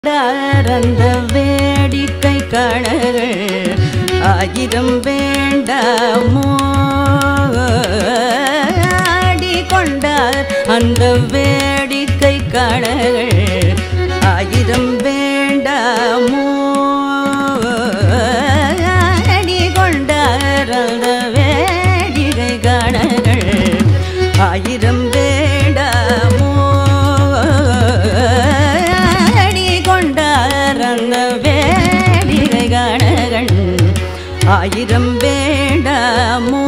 அந்த வேடிக்கை கணகள் ஆயிரம் வேண்டாமோ ஆடிக்கொண்டார் அந்த வேடிக்கை கணகள் ஆயிரம் வேண்டாமோ ஆடிக்கொண்டார் அந்த வேடிக்கை கணகள் ஆயிரம் வேண்டாமோ அடி கொண்டார் அந்த வேடிகை கணகன் ஆயிரம் வேண்டாமோ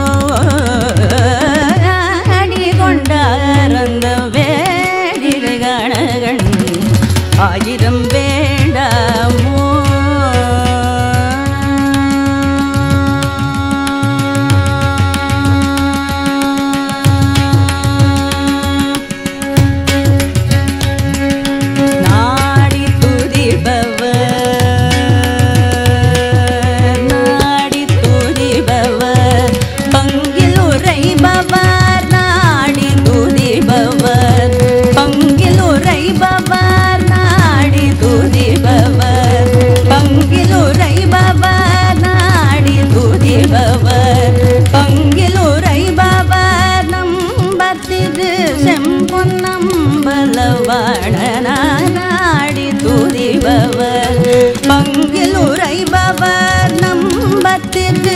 அடி கொண்டார் அந்த வேடிகை கணகன் ஆயிரம் வேண்டாமோ நாடி துதிபவர் நாடி துதிபவர் பங்கில் உரைபவர் நாடி துதிபவர் பங்கில் உரைபவர் நாடி துதிபவர் பங்கில் உரைபவர் நாடி துதிபவர் பங்கில் உரைபவர் நம்பத்திது செம்பொன்னம்பலவாணனாடி துதிபவர் பங்கில் உரைபவர் நம்பத்திற்கு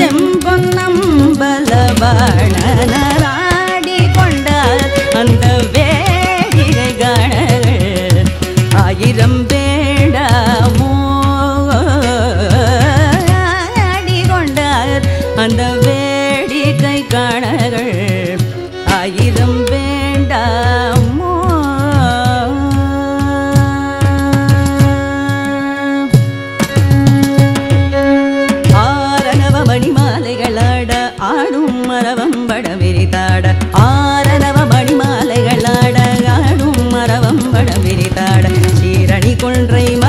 செம்பொன்னம்பலவாணனாடி கொண்டார் அந்த வேடிகை கணகள் ஆயிரம் வேண்டாமோ ஆடி கொண்டார் அந்த வேடிக்கை கணகள் ஆயிரம் வேண்டாமோ ஆரணவ மணிமாலைகளாட ஆடும் மரவம் பட விரித்தாட ஆரணவ மணிமாலைகளாட ஆடும் மரவம் பட விரித்தாட சீரணி கொன்றை